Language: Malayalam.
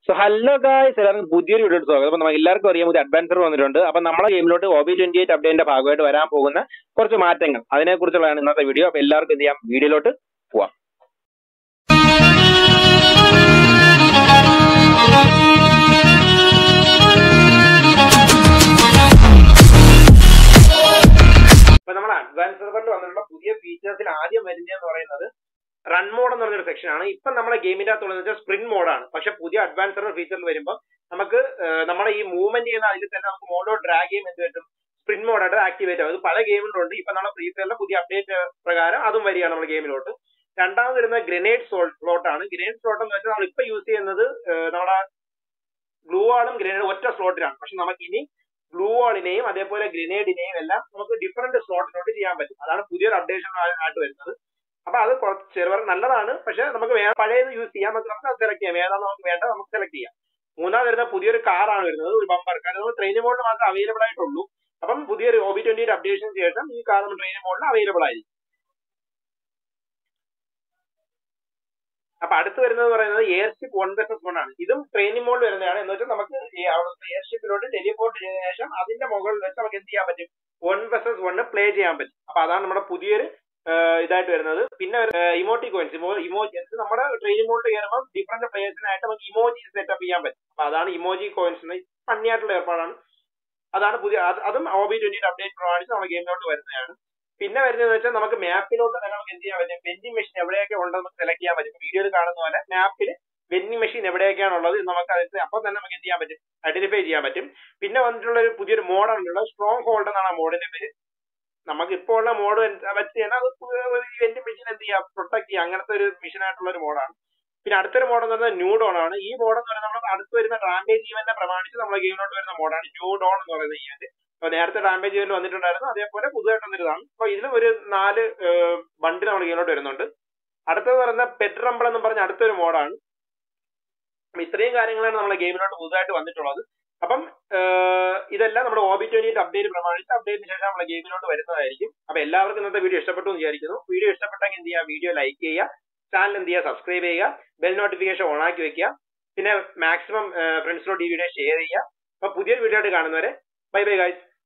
സോ ഹലോ ഗായ്സ് എല്ലാവർക്കും പുതിയൊരു വീഡിയോ സ്വാഗതം അപ്പൊ നമുക്ക് എല്ലാവർക്കും അറിയാം ഒരു അഡ്വാൻസർ വന്നിട്ടുണ്ട് അപ്പൊ നമ്മുടെ ഗെയിമിലോട്ട് ഒബി ട്വന്റി എയ്റ്റ് അപ്ഡേറ്റിന്റെ ഭാഗമായിട്ട് വരാൻ പോകുന്ന കുറച്ച് മാറ്റങ്ങൾ അതിനെ കുറിച്ചുള്ളതാണ് ഇന്നത്തെ വീഡിയോ അപ്പൊ എല്ലാവർക്കും എന്ത് ചെയ്യാം വീഡിയോയിലോട്ട് പോവാം അപ്പൊ നമ്മുടെ അഡ്വാൻസ് സെർവറിൽ വന്നിട്ടുള്ള പുതിയ ഫീച്ചേഴ്സിൽ ആദ്യം വരുന്നതെന്ന് പറയുന്നത് റൺ മോഡ് എന്ന് പറഞ്ഞൊരു സെക്ഷൻ ആണ് ഇപ്പം നമ്മുടെ ഗെയിമിന്റെ അകത്തുള്ളത് വെച്ചാൽ സ്പ്രിന്റ് മോഡാണ് പക്ഷെ പുതിയ അഡ്വാൻസ് സെർവർ ഫീച്ചറിൽ വരുമ്പോൾ നമുക്ക് ഏഹ്, നമ്മുടെ ഈ മൂവ്മെന്റ് ചെയ്യുന്ന അതിൽ തന്നെ നമുക്ക് മോഡോ ഡ്രാഗ് ചെയ്യും എന്ത് പറ്റും സ്പ്രിന്റ് മോഡായിട്ട് ആക്ടിവേറ്റ് ആവും ഇത് പല ഗെയിമിലുണ്ട് ഇപ്പൊ നമ്മുടെ ഫ്രീ ഫയറിലെ പുതിയ അപ്ഡേറ്റ് പ്രകാരം അതും വരികയാണ് നമ്മുടെ ഗെയിമിലോട്ട് രണ്ടാമത് വരുന്നത് ഗ്രനേഡ് സ്ലോട്ട് ആണ് ഗ്രനേഡ് സ്ലോട്ട് എന്ന് വെച്ചാൽ നമ്മൾ ഇപ്പൊ യൂസ് ചെയ്യുന്നത് ഏഹ്, നമ്മുടെ ഗ്ലൂ വാളും ഗ്രനേഡ് ഒറ്റ സ്ലോട്ടിലാണ് പക്ഷെ നമുക്ക് ഇനി ഗ്ലൂ വാളിനെയും അതേപോലെ ഗ്രനേഡിനെയും എല്ലാം നമുക്ക് ഡിഫറെന്റ് സ്ലോട്ടിലോട്ട് ചെയ്യാൻ പറ്റും അതാണ് പുതിയൊരു അപ്ഡേഷൻ ആയിട്ട് വരുന്നത് അപ്പൊ അത് കുറച്ച് ചെറുവർ നല്ലതാണ് പക്ഷെ നമുക്ക് വേ- പഴയത് യൂസ് ചെയ്യാം നമുക്ക് നമുക്ക് അത് സെലക്ട് ചെയ്യാം ഏതാണ് നമുക്ക് വേണ്ടത് നമുക്ക് സെലക്ട് ചെയ്യാം മൂന്നാമത് വരുന്ന പുതിയൊരു കാറാണ് വരുന്നത് ഒരു ബമ്പർ കാർ നമ്മൾ ട്രെയിൻ മോഡിൽ മാത്രമേ അവൈലബിൾ ആയിട്ടുള്ളൂ അപ്പം പുതിയൊരു ഒബി ട്വന്റി അപ്ഡേഷൻ ശേഷം ഈ കാർ നമ്മൾ ട്രെയിൻ മോഡിൽ അവൈലബിൾ ആയിരിക്കും അപ്പൊ അടുത്ത് വരുന്നത് പറയുന്നത് എയർഷിപ്പ് വൺ ബെസസ് വൺ ആണ് ഇതും ട്രെയിനിങ് മോഡിൽ വരുന്നതാണ് എന്ന് വെച്ചാൽ നമുക്ക് ഈ അവിടുത്തെ എയർഷിപ്പിലോട്ട് ടെലിപോർട്ട് ചെയ്തതിനു ശേഷം അതിന്റെ മുകളിൽ വെച്ച് നമുക്ക് എന്ത് ചെയ്യാൻ പറ്റും വൺ ബെസസ് വണ് പ്ലേ ചെയ്യാൻ പറ്റും അപ്പൊ അതാണ് നമ്മുടെ പുതിയൊരു ആഹ് ഇതായിട്ട് വരുന്നത് പിന്നെ ഇമോട്ടി കോയിൻസ് ഇമോജിൻസ് നമ്മുടെ ട്രെയിനിങ് മോഡിൽ കയറുമ്പോൾ ഡിഫറെന്റ് പ്ലേയേഴ്സിനായിട്ട് നമുക്ക് ഇമോജി സെറ്റപ്പ് ചെയ്യാൻ പറ്റും അപ്പൊ അതാണ് ഇമോജി കോയിൻസ് ഫണ്ണിയായിട്ടുള്ള ഏർപ്പാടാണ് അതാണ് പുതിയ അത് അതും ഒബി ട്വന്റിയുടെ അപ്ഡേറ്റ് പ്രമാണിച്ച് നമ്മുടെ ഗെയിമിലോട്ട് വരുന്നതാണ് പിന്നെ വരുന്നത് വെച്ചാൽ നമുക്ക് മാപ്പിലോട്ട് തന്നെ നമുക്ക് എന്ത് ചെയ്യാൻ പറ്റും വെൻഡിങ് മെഷീൻ എവിടെയൊക്കെ ഉണ്ടെന്ന് നമുക്ക് സെലക്ട് ചെയ്യാൻ പറ്റും വീഡിയോയിൽ കാണുന്ന പോലെ മാപ്പിൽ വെൻഡിങ് മെഷീൻ എവിടെയൊക്കെയാണ് ഉള്ളത് നമുക്ക് അതിന് അപ്പോൾ തന്നെ നമുക്ക് എന്ത് ചെയ്യാൻ പറ്റും ഐഡന്റിഫൈ ചെയ്യാൻ പറ്റും പിന്നെ വന്നിട്ടുള്ള ഒരു പുതിയൊരു മോഡാണുള്ളത് സ്ട്രോങ് ഹോൾഡ് എന്നാണ് ആ മോഡിന്റെ പേര് നമുക്ക് ഇപ്പോൾ ഉള്ള മോഡ് വെച്ച് തന്നെ അത് വെൻഡിങ് മെഷീൻ എന്ത് ചെയ്യാം പ്രൊട്ടക്ട് ചെയ്യാം അങ്ങനത്തെ ഒരു മിഷൻ ആയിട്ടുള്ള ഒരു മോഡാണ് പിന്നെ അടുത്തൊരു മോഡ് എന്ന് പറയുന്നത് ന്യൂ ഡോൺ ആണ് ഈ മോഡ് എന്ന് പറയുന്നത് നമ്മൾ അടുത്ത് വരുന്ന റാമ്പേജ് ഈവന്റിനെ പ്രമാണിച്ച് നമ്മുടെ ഗെയിമിലോട്ട് വരുന്ന മോഡാണ് ന്യൂ ഡോൺ എന്ന് പറയുന്ന ഈവന്റ് അപ്പൊ നേരത്തെ റാമ്പേജ് ഈവന്റ് വന്നിട്ടുണ്ടായിരുന്നു അതേപോലെ പുതുതായിട്ട് വന്നിരുന്നതാണ് അപ്പൊ ഇതിലും ഒരു നാല് ബണ്ടിൽ നമ്മുടെ ഗെയിമിലോട്ട് വരുന്നുണ്ട് അടുത്തത് പറയുന്ന പെറ്റ് റംബിൾ എന്ന് പറഞ്ഞ അടുത്തൊരു മോഡാണ് അപ്പൊ ഇത്രയും കാര്യങ്ങളാണ് നമ്മുടെ ഗെയിമിലോട്ട് പുതുതായിട്ട് വന്നിട്ടുള്ളത് അപ്പം ഏഹ്, ഇതെല്ലാം നമ്മുടെ ഓബി ട്വന്റി അപ്ഡേറ്റ് പ്രമാണിച്ച് അപ്ഡേറ്റിന് ശേഷം നമ്മുടെ ഗെയിമിലോട്ട് വരുന്നതായിരിക്കും അപ്പൊ എല്ലാവർക്കും ഇന്നത്തെ വീഡിയോ ഇഷ്ടപ്പെട്ടു എന്ന് വിചാരിക്കുന്നു വീഡിയോ ഇഷ്ടപ്പെട്ടെങ്കിൽ എന്ത് ചെയ്യുക വീഡിയോ ലൈക്ക് ചെയ്യുക ചാനൽ എന്ത് ചെയ്യുക സബ്സ്ക്രൈബ് ചെയ്യുക ബെൽ നോട്ടിഫിക്കേഷൻ ഓൺ ആക്കി വെക്കുക പിന്നെ മാക്സിമം ഫ്രണ്ട്സിനോട് ഈ വീഡിയോ ഷെയർ ചെയ്യുക അപ്പൊ പുതിയൊരു വീഡിയോ ആയിട്ട് കാണുന്നവരെ ബൈ ബൈ ഗൈസ്